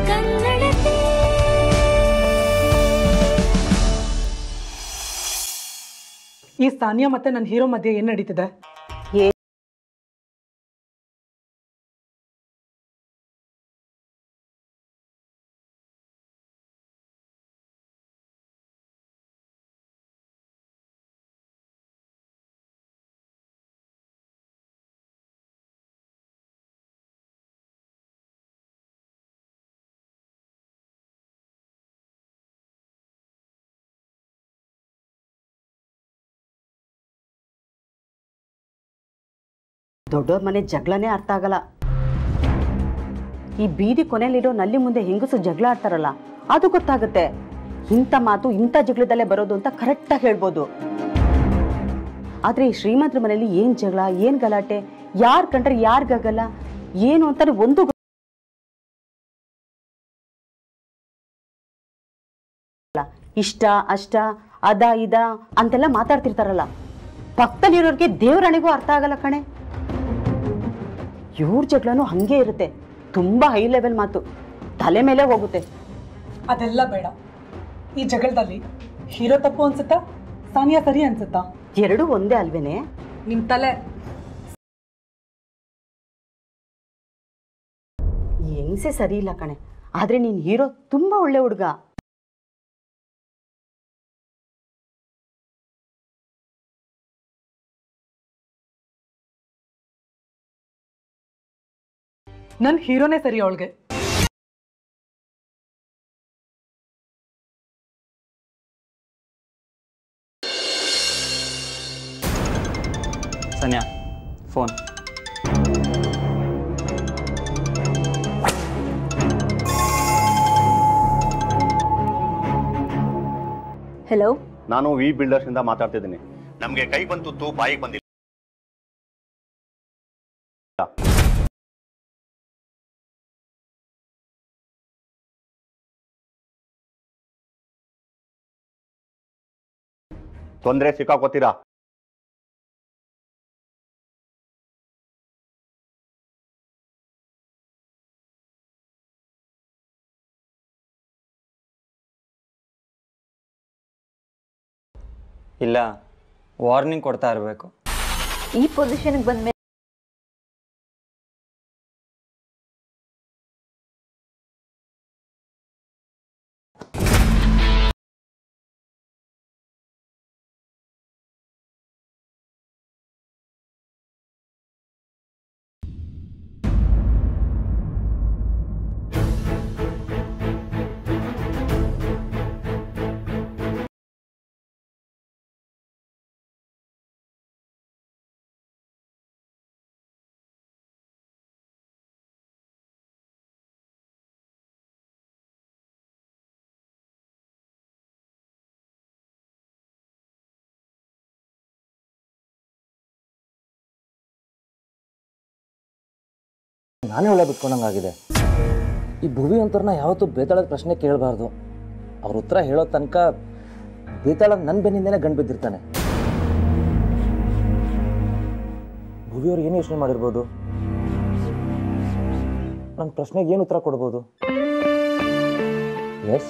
ಕನ್ನಡತಿ ಈ ಸಾನಿಯಾ ಮತ್ತೆ ನನ್ನ ಹೀರೋ ಮಧ್ಯೆ ಏನ್ ನಡೀತಿದೆ ದೊಡ್ಡವ್ರ ಮನೆ ಜಗಳನೇ ಅರ್ಥ ಆಗಲ್ಲ ಈ ಬೀದಿ ಕೊನೆಯಲ್ಲಿರೋ ನಲ್ಲಿ ಮುಂದೆ ಹೆಂಗಸು ಜಗಳ ಆಡ್ತಾರಲ್ಲ ಅದು ಗೊತ್ತಾಗುತ್ತೆ ಇಂಥ ಮಾತು ಇಂಥ ಜಗಳದಲ್ಲೇ ಬರೋದು ಅಂತ ಕರೆಕ್ಟಾಗಿ ಹೇಳ್ಬೋದು ಆದ್ರೆ ಈ ಶ್ರೀಮಂತರ ಮನೆಯಲ್ಲಿ ಏನ್ ಜಗಳ ಏನ್ ಗಲಾಟೆ ಯಾರ್ ಕಂಡ್ರೆ ಯಾರಿಗಾಗಲ್ಲ ಏನು ಅಂತಾನೆ ಒಂದು ಗೊ- ಇಷ್ಟ ಅಷ್ಟ ಅದ ಇದ ಅಂತೆಲ್ಲ ಮಾತಾಡ್ತಿರ್ತಾರಲ್ಲ ಪಕ್ಕದಲ್ಲಿರೋರಿಗೆ ದೇವರಣಿಗೂ ಅರ್ಥ ಆಗಲ್ಲ ಕಣೆ ಇವ್ರ ಜಗಳನೂ ಹಂಗೆ ಇರುತ್ತೆ ತುಂಬಾ ಹೈ ಲೆವೆಲ್ ಮಾತು ತಲೆ ಮೇಲೆ ಹೋಗುತ್ತೆ ಅದೆಲ್ಲ ಬೇಡ ಈ ಜಗಳದಲ್ಲಿ ಹೀರೋ ತಪ್ಪು ಅನ್ಸುತ್ತಾ ಸಾನಿಯಾ ಸರಿ ಅನ್ಸುತ್ತಾ ಎರಡೂ ಒಂದೇ ಅಲ್ವೇನೆ ನಿಮ್ ತಲೆ ಈ ಹೆಂಗ್ಸೆ ಸರಿ ಇಲ್ಲ ಕಣೆ ಆದ್ರೆ ನೀನ್ ಹೀರೋ ತುಂಬಾ ಒಳ್ಳೆ ಹುಡುಗ ನನ್ ಹೀರೋನೇ ಸರಿ ಅವಳಿಗೆ ಸನ್ಯಾ ಫೋನ್ ಹಲೋ ನಾನು ವಿ ಬಿಲ್ಡರ್ಸ್ ಇಂದ ಮಾತಾಡ್ತಿದ್ದೀನಿ ನಮಗೆ ಕೈ ಬಂತು ಬಾಯಿಗೆ ಬಂದಿಲ್ಲ ತೊಂದರೆ ಸಿಕ್ಕಾಕೋತೀರಾ ಇಲ್ಲ ವಾರ್ನಿಂಗ್ ಕೊಡ್ತಾ ಇರಬೇಕು ಈ ಪೊಸಿಷನ್ಗೆ ಬಂದ್ಮೇಲೆ ನಾನೇ ಒಳ್ಳೆ ಬಿಟ್ಕೊಂಡಂಗಾಗಿದೆ ಈ ಭುವಿ ಅಂತವ್ರನ್ನ ಯಾವತ್ತೂ ಬೇತಾಳದ ಪ್ರಶ್ನೆ ಕೇಳಬಾರ್ದು ಅವ್ರ ಉತ್ತರ ಹೇಳೋ ತನಕ ಬೇತಾಳ ನನ್ನ ಬೆನ್ನಿಂದನೇ ಗಂಡು ಬಿದ್ದಿರ್ತಾನೆ ಭುವಿಯವ್ರು ಏನು ಯೋಚನೆ ಮಾಡಿರ್ಬೋದು ನನ್ನ ಪ್ರಶ್ನೆಗೆ ಏನು ಉತ್ತರ ಕೊಡ್ಬೋದು ಎಸ್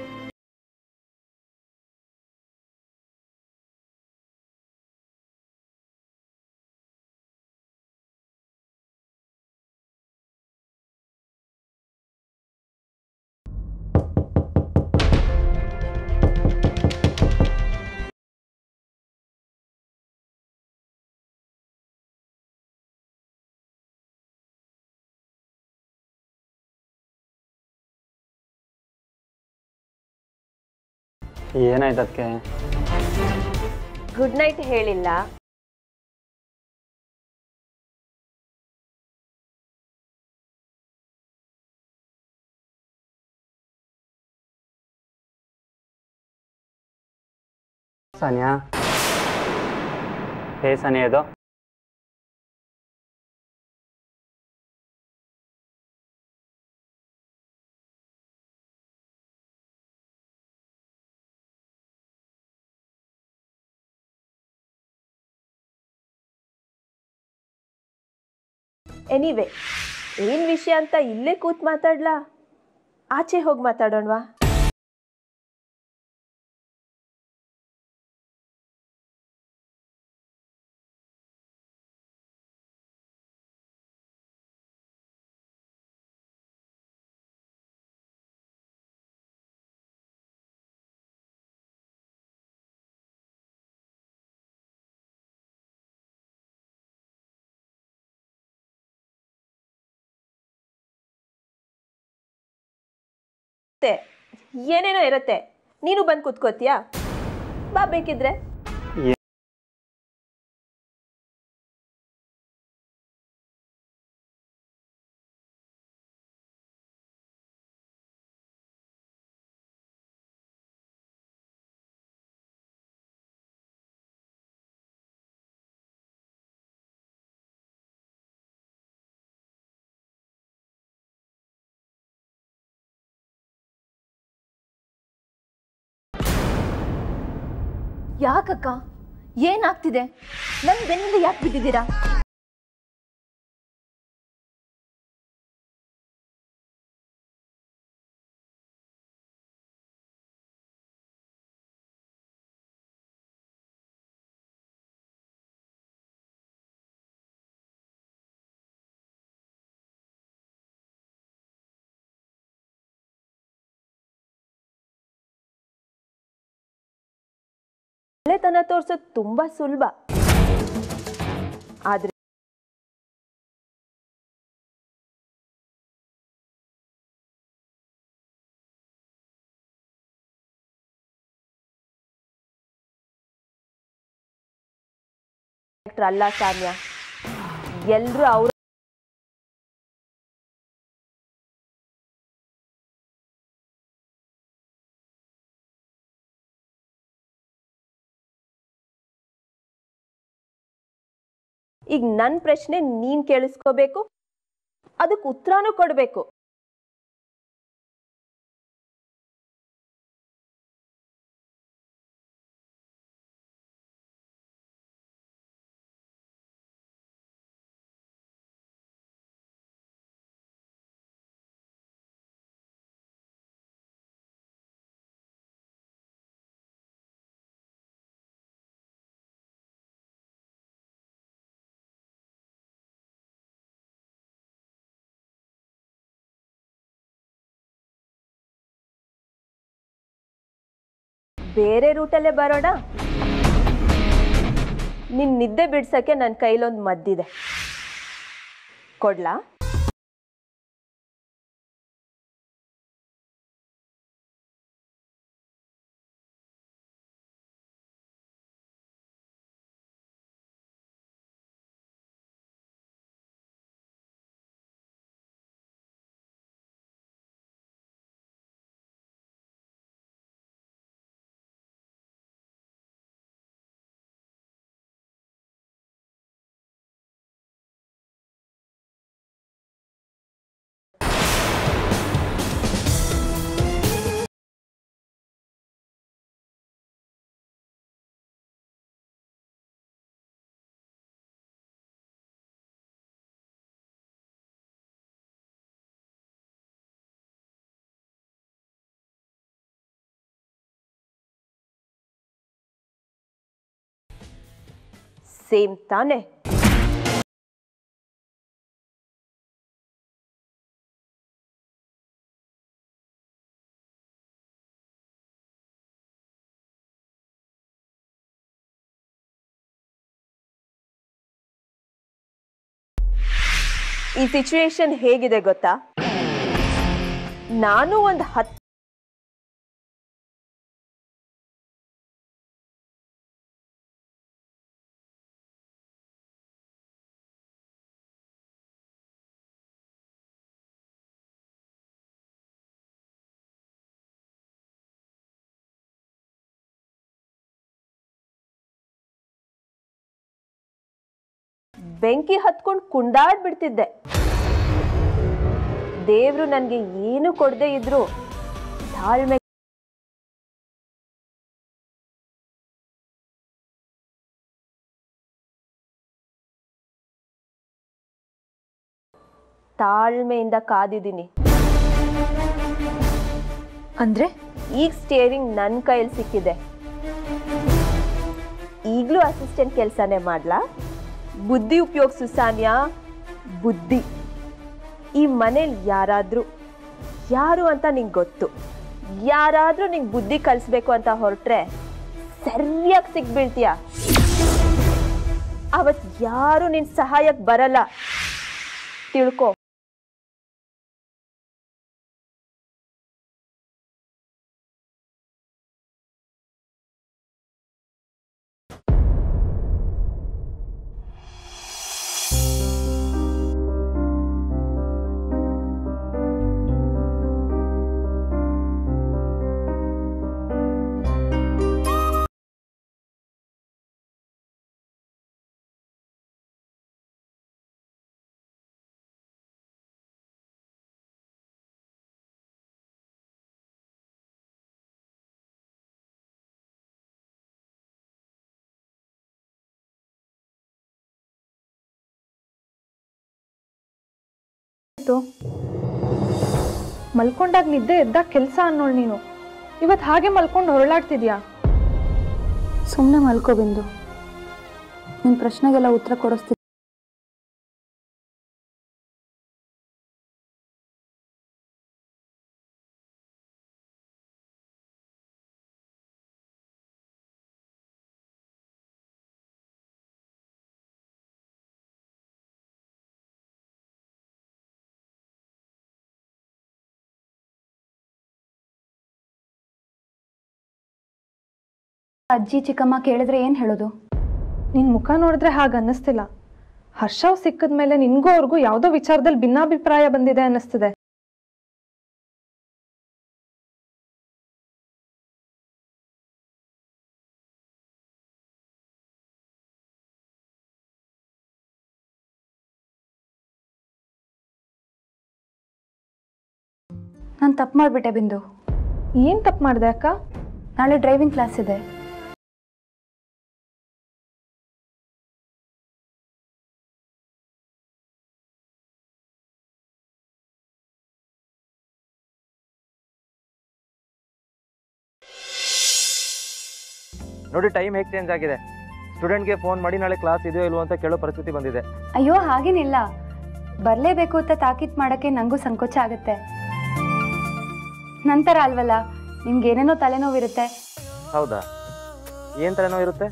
ಏನಾಯ್ತು ಅದಕ್ಕೆ ಗುಡ್ ನೈಟ್ ಹೇಳಿಲ್ಲ ಸಾನಿಯಾ ಹೇ ಸಾನಿಯಾ ಇದು ಎನಿವೆ ಏನ್ ವಿಷಯ ಅಂತ ಇಲ್ಲೇ ಕೂತ್ ಮಾತಾಡ್ಲಾ ಆಚೆ ಹೋಗಿ ಮಾತಾಡೋಣವಾ ಮತ್ತೆ ಏನೇನೋ ಇರುತ್ತೆ ನೀನು ಬಂದು ಕೂತ್ಕೋತೀಯಾ ಬಾ ಬೇಕಿದ್ರೆ ಯಾಕಕ್ಕ ಏನಾಗ್ತಿದೆ ನನ್ನ ಬೆನ್ನಿಂದ ಯಾಕೆ ಬಿದ್ದಿದ್ದೀರಾ ಒಳ್ಳೆತನ ತೋರ್ಸೋದು ತುಂಬಾ ಸುಲಭ ಆದ್ರೆ ಅಲ್ಲ ಸಾಮ್ಯ ಎಲ್ರು ಅವ್ರ ಈಗ ನನ್ನ ಪ್ರಶ್ನೆ ನೀನ್ ಕೇಳಿಸ್ಕೋಬೇಕು ಅದಕ್ಕೆ ಉತ್ತರನೂ ಕೊಡಬೇಕು ಬೇರೆ ರೂಟಲ್ಲೇ ಬರೋಣ ನಿನ್ ನಿದ್ದೆ ಬಿಡ್ಸಕ್ಕೆ ನನ್ನ ಕೈಲೊಂದು ಮದ್ದಿದೆ ಕೊಡ್ಲಾ ಸೇಮ್ ತಾನೆ ಈ ಸಿಚುವೇಶನ್ ಹೇಗಿದೆ ಗೊತ್ತಾ ನಾನು ಒಂದು ಹತ್ತು ಬೆಂಕಿ ಹತ್ಕೊಂಡು ಕುಂಡಾಡ್ಬಿಡ್ತಿದ್ದೆ ದೇವ್ರು ನನಗೆ ಏನು ಕೊಡದೆ ಇದ್ರು ತಾಳ್ಮೆ ತಾಳ್ಮೆಯಿಂದ ಕಾದಿದ್ದೀನಿ ಅಂದ್ರೆ ಈಗ ಸ್ಟೇರಿಂಗ್ ನನ್ನ ಕೈಯಲ್ಲಿ ಸಿಕ್ಕಿದೆ ಈಗಲೂ ಅಸಿಸ್ಟೆಂಟ್ ಕೆಲಸನೇ ಮಾಡ್ಲಾ ಬುದ್ಧಿ ಉಪಯೋಗಿಸು ಸಾನ್ಯಾ ಬುದ್ಧಿ ಈ ಮನೇಲಿ ಯಾರಾದರೂ ಯಾರು ಅಂತ ನಿಂಗೆ ಗೊತ್ತು ಯಾರಾದರೂ ನಿಂಗೆ ಬುದ್ಧಿ ಕಲಿಸ್ಬೇಕು ಅಂತ ಹೊರಟ್ರೆ ಸರಿಯಾಗಿ ಸಿಕ್ಬೀಳ್ತೀಯ ಅವತ್ತು ಯಾರು ನಿನ್ನ ಸಹಾಯಕ್ಕೆ ಬರಲ್ಲ ತಿಳ್ಕೊ ಮಲ್ಕೊಂಡಾಗ ನಿದ್ದೆ ಎದ್ದಾಗ ಕೆಲಸ ಅನ್ನೋಳು ನೀನು ಇವತ್ತು ಹಾಗೆ ಮಲ್ಕೊಂಡು ಹೊರಳಾಡ್ತಿದ್ಯಾ ಸುಮ್ಮನೆ ಮಲ್ಕೋ ಬಿಂದು ನಿನ್ನ ಪ್ರಶ್ನೆಗೆಲ್ಲ ಉತ್ತರ ಕೊಡಿಸ್ತೀನಿ ಅಜ್ಜಿ ಚಿಕ್ಕಮ್ಮ ಕೇಳಿದ್ರೆ ಏನು ಹೇಳೋದು ನಿನ್ನ ಮುಖ ನೋಡಿದ್ರೆ ಹಾಗೆ ಅನ್ನಿಸ್ತಿಲ್ಲ ಹರ್ಷವ್ ಸಿಕ್ಕಿದ ಮೇಲೆ ನಿನ್ಗೂ ಅವ್ರಿಗೂ ಯಾವುದೋ ವಿಚಾರದಲ್ಲಿ ಭಿನ್ನಾಭಿಪ್ರಾಯ ಬಂದಿದೆ ಅನ್ನಿಸ್ತಿದೆ ನಾನು ತಪ್ಪು ಮಾಡಿಬಿಟ್ಟೆ ಬಿಂದು ಏನು ತಪ್ಪು ಮಾಡಿದೆ ಅಕ್ಕ ನಾಳೆ ಡ್ರೈವಿಂಗ್ ಕ್ಲಾಸ್ ಇದೆ ನೋಡಿ ಟೈಮ್ ಹೇಗೆ ಚೇಂಜ್ ಆಗಿದೆ ಸ್ಟೂಡೆಂಟ್ಗೆ ಫೋನ್ ಮಾಡಿ ನಾಳೆ ಕ್ಲಾಸ್ ಇದೆಯೋ ಇಲ್ವೋ ಅಂತ ಕೇಳೋ ಪರಿಸ್ಥಿತಿ ಬಂದಿದೆ ಅಯ್ಯೋ ಹಾಗೇನಿಲ್ಲ ಬರಲೇಬೇಕು ಅಂತ ತಾಕೀತ್ ಮಾಡೋಕ್ಕೆ ನನಗೂ ಸಂಕೋಚ ಆಗುತ್ತೆ ನಂತರ ಅಲ್ವಲ್ಲ ನಿಮ್ಗೆ ಏನೇನೋ ತಲೆನೋವಿರುತ್ತೆ ಹೌದಾ ಏನು ತಲೆನೋ ಇರುತ್ತೆ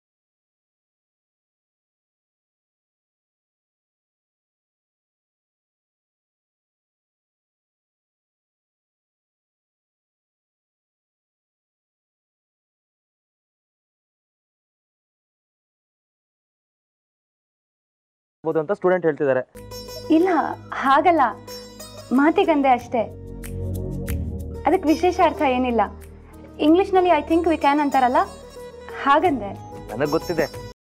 ಬೋದು ಅಂತ ಸ್ಟೂಡೆಂಟ್ ಹೇಳ್ತಿದ್ದಾರೆ ಇಲ್ಲ ಹಾಗಲ್ಲ ಮಾತಿಗಂದೆ ಅಷ್ಟೇ ಅದಕ್ಕೆ ವಿಶೇಷ ಅರ್ಥ ಏನಿಲ್ಲ ಇಂಗ್ಲೀಷ್ನಲ್ಲಿ ಐ ಥಿಂಕ್ ವಿ ಕ್ಯಾನ್ ಅಂತಾರಲ್ಲ ಹಾಗಂದೆ ನನಗೆ ಗೊತ್ತಿದೆ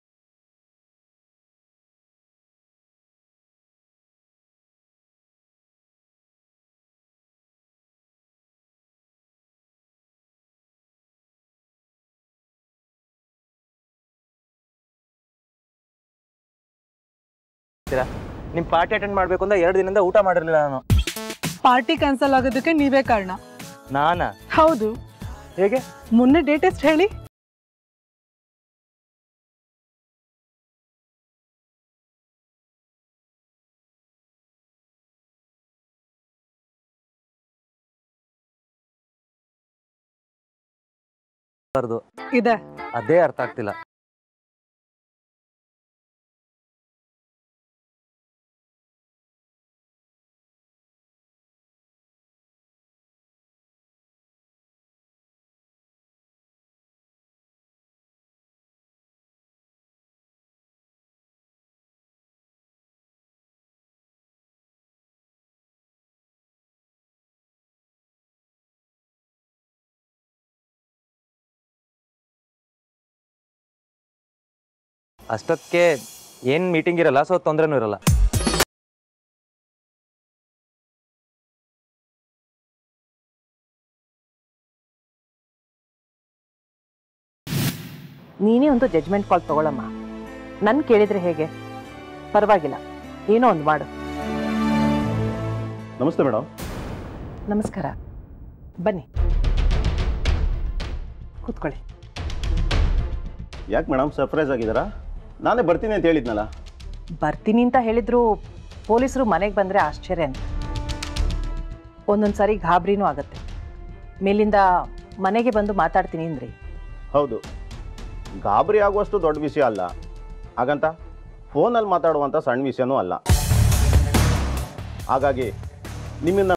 ನಿಮ್ಮ ಪಾರ್ಟಿ ಅಟೆಂಡ್ ಮಾಡಬೇಕು ಅಂತ ಎರಡು ದಿನದಿಂದ ಊಟ ಮಾಡಿರಲಿಲ್ಲ ನಾನು ಪಾರ್ಟಿ ಕ್ಯಾನ್ಸಲ್ ಆಗೋದಕ್ಕೆ ನೀವೇ ಕಾರಣ ನಾನಾ ಹೌದು ಹೇಗೆ ಮೊನ್ನೆ ಡೇಟ್ ಎಷ್ಟು ಹೇಳಿ ಬಾರ್ದು ಇದೆ ಅದೇ ಅರ್ಥ ಆಗ್ತಿಲ್ಲ ಅಷ್ಟೊತ್ತಿಗೆ ಏನು ಮೀಟಿಂಗ್ ಇರಲ್ಲ ಸೊ ತೊಂದರೆನೂ ಇರಲ್ಲ ನೀನೇ ಒಂದು ಜಜ್ಮೆಂಟ್ ಕಾಲ್ ತಗೊಳಮ್ಮ ನನ್ ಕೇಳಿದ್ರೆ ಹೇಗೆ ಪರವಾಗಿಲ್ಲ ಏನೋ ಒಂದು ಮಾಡು ನಮಸ್ತೆ ಮೇಡಮ್ ನಮಸ್ಕಾರ ಬನ್ನಿ ಕೂತ್ಕೊಳ್ಳಿ ಯಾಕೆ ಮೇಡಮ್ ಸರ್ಪ್ರೈಸ್ ಆಗಿದ್ದೀರಾ ನಾನೇ ಬರ್ತೀನಿ ಅಂತ ಹೇಳಿದ್ನಲ್ಲ ಬರ್ತೀನಿ ಅಂತ ಹೇಳಿದ್ರು ಪೊಲೀಸರು ಮನೆಗೆ ಬಂದರೆ ಆಶ್ಚರ್ಯನೇ ಒಂದೊಂದು ಸಾರಿ ಗಾಬರಿನೂ ಆಗುತ್ತೆ ಮೇಲಿಂದ ಮನೆಗೆ ಬಂದು ಮಾತಾಡ್ತೀನಿ ಅಂದ್ರಿ ಹೌದು ಗಾಬರಿ ಆಗುವಷ್ಟು ದೊಡ್ಡ ವಿಷಯ ಅಲ್ಲ ಹಾಗಂತ ಫೋನಲ್ಲಿ ಮಾತಾಡುವಂಥ ಸಣ್ಣ ವಿಷಯನೂ ಅಲ್ಲ ಹಾಗಾಗಿ ನಿಮ್ಮನ್ನ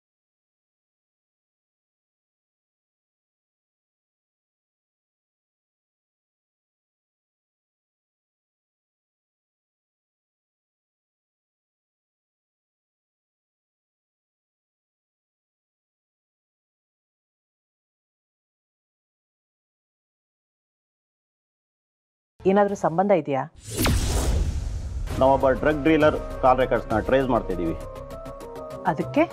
ಏನಾದರೂ ಸಂಬಂಧ ಇದೆಯಾ ನಾವೊಬ್ಬ ಡ್ರಗ್ ಡೀಲರ್ ಕಾಲ್ ರೆಕಾರ್ಡ್ಸ್ನ ಟ್ರೇಸ್ ಮಾಡ್ತಿದ್ದೀವಿ ಅದಕ್ಕೆ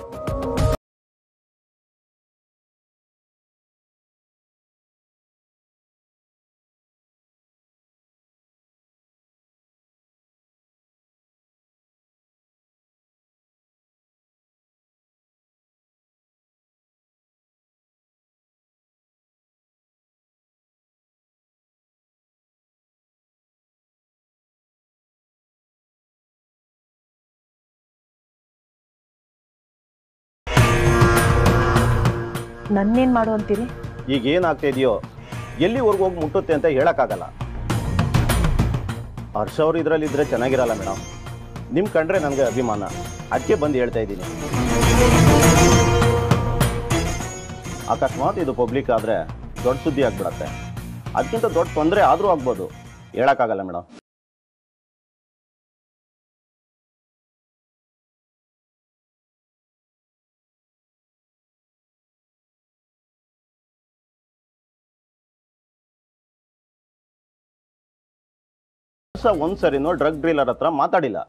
ನನ್ನೇನು ಮಾಡು ಅಂತೀರಿ ಈಗ ಏನಾಗ್ತಾ ಇದೆಯೋ ಎಲ್ಲಿವರೆಗೂ ಹೋಗಿ ಮುಟ್ಟುತ್ತೆ ಅಂತ ಹೇಳೋಕ್ಕಾಗಲ್ಲ ಹರ್ಷ ಅವ್ರು ಇದರಲ್ಲಿ ಇದ್ರೆ ಚೆನ್ನಾಗಿರಲ್ಲ ಮೇಡಮ್ ನಿಮ್ಮ ಕಂಡ್ರೆ ನನಗೆ ಅಭಿಮಾನ ಅದಕ್ಕೆ ಬಂದು ಹೇಳ್ತಾ ಇದ್ದೀನಿ ಅಕಸ್ಮಾತ್ ಇದು ಪಬ್ಲಿಕ್ ಆದರೆ ದೊಡ್ಡ ಸುದ್ದಿ ಆಗ್ಬಿಡತ್ತೆ ಅದಕ್ಕಿಂತ ದೊಡ್ಡ ತೊಂದರೆ ಆದರೂ ಆಗ್ಬೋದು ಹೇಳೋಕ್ಕಾಗಲ್ಲ ಮೇಡಮ್ ಹರ್ಷ ಒಂದ್ಸರಿನೂ ಡ್ರಗ್ ಡೀಲರ್ ಹತ್ರ ಮಾತಾಡಿಲ್ಲ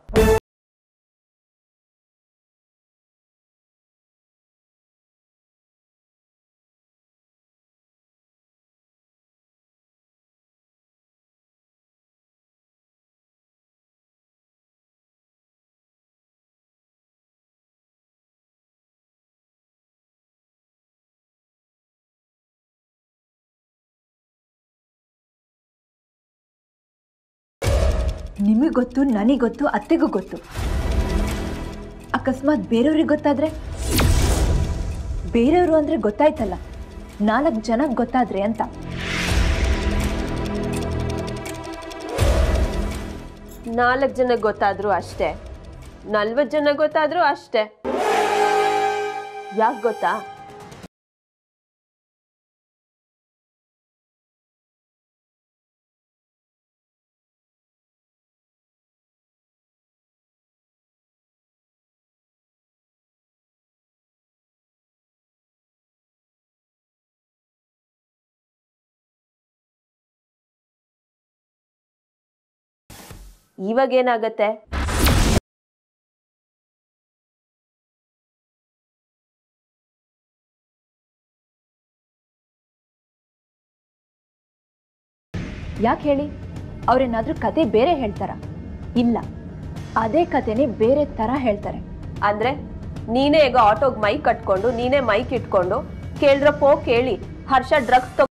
ನಿಮಗೆ ಗೊತ್ತು ನನಗೆ ಗೊತ್ತು ಅತ್ತೆಗೂ ಗೊತ್ತು ಅಕಸ್ಮಾತ್ ಬೇರೆಯವ್ರಿಗೆ ಗೊತ್ತಾದ್ರೆ ಬೇರೆಯವರು ಅಂದ್ರೆ ಗೊತ್ತಾಯ್ತಲ್ಲ ನಾಲ್ಕು ಜನಕ್ಕೆ ಗೊತ್ತಾದ್ರೆ ಅಂತ ನಾಲ್ಕು ಜನ ಗೊತ್ತಾದ್ರೂ ಅಷ್ಟೇ ನಲ್ವತ್ತು ಜನ ಗೊತ್ತಾದ್ರೂ ಅಷ್ಟೇ ಯಾಕೆ ಗೊತ್ತಾ ಇವಾಗ ಏನಾಗತ್ತೆ ಯಾಕೆ ಹೇಳಿ ಅವ್ರೇನಾದ್ರೂ ಕತೆ ಬೇರೆ ಹೇಳ್ತಾರ ಇಲ್ಲ ಅದೇ ಕತೆನೇ ಬೇರೆ ಥರ ಹೇಳ್ತಾರೆ ಅಂದ್ರೆ ನೀನೇ ಈಗ ಆಟೋಗ್ ಮೈಕ್ ಕಟ್ಕೊಂಡು ನೀನೇ ಮೈಕ್ ಇಟ್ಕೊಂಡು ಕೇಳ್ರಪ್ಪೋ ಕೇಳಿ ಹರ್ಷ ಡ್ರಗ್ಸ್ ತಗೋ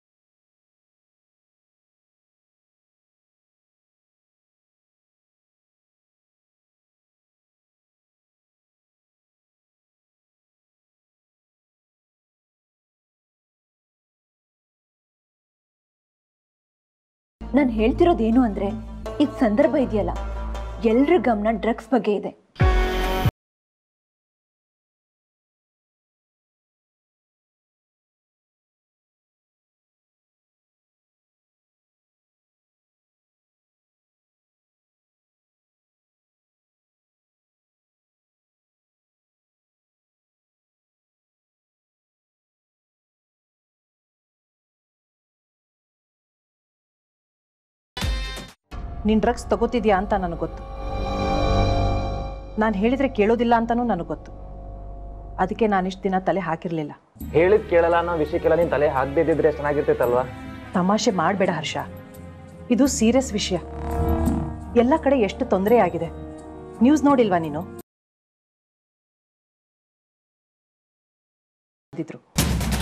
ನಾನು ಹೇಳ್ತಿರೋದೇನು ಅಂದ್ರೆ ಈಗ ಸಂದರ್ಭ ಇದೆಯಲ್ಲ ಎಲ್ರ ಗಮನ ಡ್ರಗ್ಸ್ ಬಗ್ಗೆ ಇದೆ ನೀನು ಡ್ರಗ್ಸ್ ತಗೋತಿದ್ಯಾ ಅಂತ ನನಗೆ ಗೊತ್ತು ನಾನು ಹೇಳಿದರೆ ಕೇಳೋದಿಲ್ಲ ಅಂತಲೂ ನನಗೆ ಗೊತ್ತು ಅದಕ್ಕೆ ನಾನಿಷ್ಟು ದಿನ ತಲೆ ಹಾಕಿರಲಿಲ್ಲ ಹೇಳಿದ್ ಕೇಳಲ್ಲ ಅನ್ನೋ ವಿಷಯಕ್ಕೆಲ್ಲ ನೀನು ತಲೆ ಹಾಕ್ದಿದ್ರೆ ಚೆನ್ನಾಗಿರ್ತೈತಲ್ವಾ ತಮಾಷೆ ಮಾಡಬೇಡ ಹರ್ಷ ಇದು ಸೀರಿಯಸ್ ವಿಷಯ ಎಲ್ಲ ಕಡೆ ಎಷ್ಟು ತೊಂದರೆ ಆಗಿದೆ ನ್ಯೂಸ್ ನೋಡಿಲ್ವಾ ನೀನು ಇದ್ರು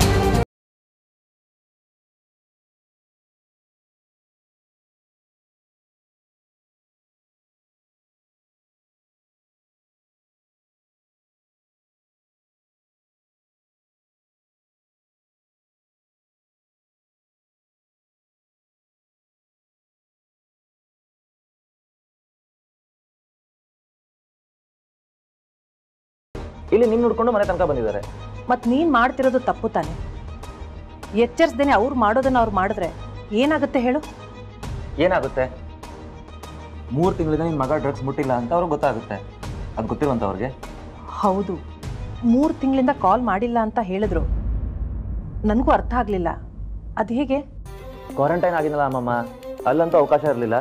ಇಲ್ಲಿ ನಿನ್ನ ನೋಡ್ಕೊಂಡು ಮನೆ ತನಕ ಬಂದಿದ್ದಾರೆ ಮತ್ತು ನೀನು ಮಾಡ್ತಿರೋದು ತಪ್ಪು ತಾನೆ ಎಚ್ಚರಿಸ್ದೇನೆ ಅವ್ರು ಮಾಡೋದನ್ನು ಅವ್ರು ಮಾಡಿದ್ರೆ ಏನಾಗುತ್ತೆ ಹೇಳು ಏನಾಗುತ್ತೆ ಮೂರು ತಿಂಗಳಿಂದ ನಿನ್ನ ಮಗ ಡ್ರಗ್ಸ್ ಮುಟ್ಟಿಲ್ಲ ಅಂತ ಅವ್ರಿಗೆ ಗೊತ್ತಾಗುತ್ತೆ ಅದು ಗೊತ್ತಿರುವಂತ ಅವ್ರಿಗೆ ಹೌದು ಮೂರು ತಿಂಗಳಿಂದ ಕಾಲ್ ಮಾಡಿಲ್ಲ ಅಂತ ಹೇಳಿದ್ರು ನನಗೂ ಅರ್ಥ ಆಗಲಿಲ್ಲ ಅದು ಹೇಗೆ ಕ್ವಾರಂಟೈನ್ ಆಗಿದ್ನಲ್ಲ ಅಮ್ಮಮ್ಮ ಅಲ್ಲಂತೂ ಅವಕಾಶ ಇರಲಿಲ್ಲ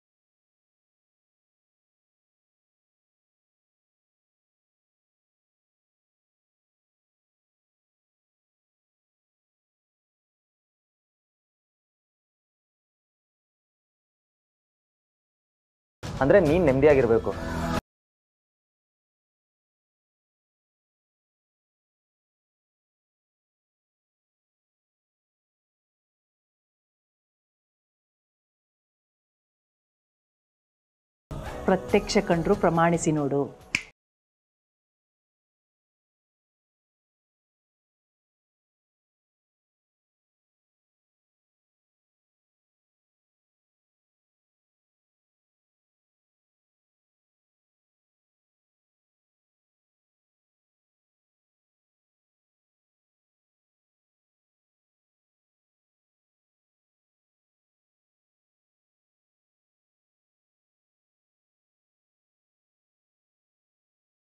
ಅಂದ್ರೆ ನೀನ್ ನೆಮ್ಮದಿಯಾಗಿರ್ಬೇಕು ಪ್ರತ್ಯಕ್ಷ ಕಂಡ್ರು ಪ್ರಮಾಣಿಸಿ ನೋಡು